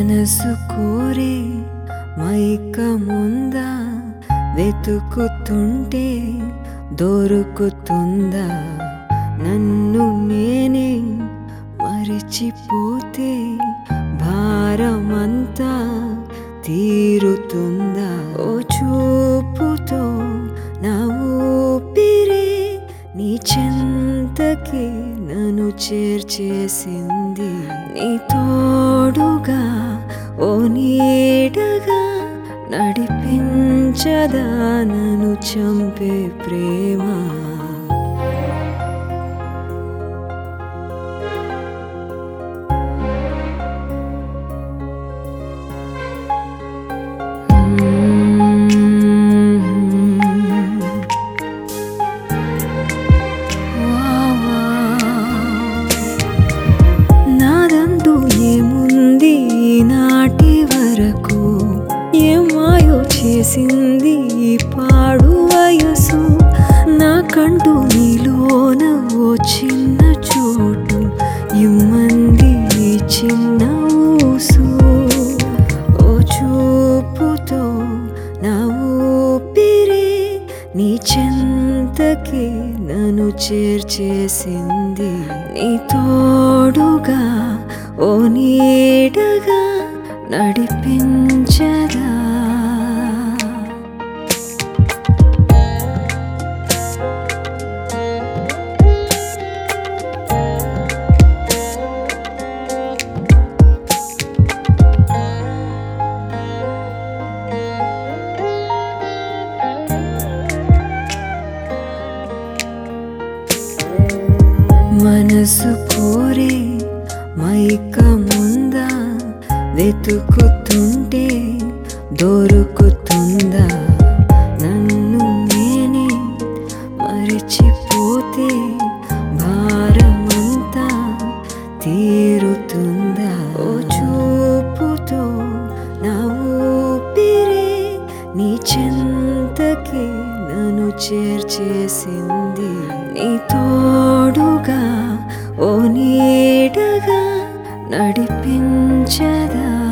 మనసు కోరే మైకముందా వెతుకుతుంటే దొరుకుతుందా నన్ను నేనే మరిచిపోతే భారమంతా తీరుతుందా ఓ చూపుతో నా ఊపిరే నీ చెంతకి నన్ను చేర్చేసింది నీ తోడుగా ఓ నీడగా నడిపించదా నన్ను చంపే ప్రేమ నాదందు ఏముంది నాటి వరకు ఏమాయో చేసింది ఈ పాడు వయసు నాకంటూ నీలోన ఓ చిన్న చోటు ఇమ్మంది ఈ చిన్న ఊసు ఓ చూపుతో నా ఊపిరే నీ చెంతకి నన్ను చేర్చేసింది నీ తోడుగా ఓ నీడగా నడిపించదా మనసు కోరే మైకముందా వెతుకుతుంటే దొరుకుతుందా నన్ను నేనే మరిచిపోతే భారమంతా తీరుతుందా ఓ చూపుతో నా ఊపిరే నీ చెంతకి నన్ను చేర్చేసింది నీ తోడుగా ఓ నీడగా నడిపించదా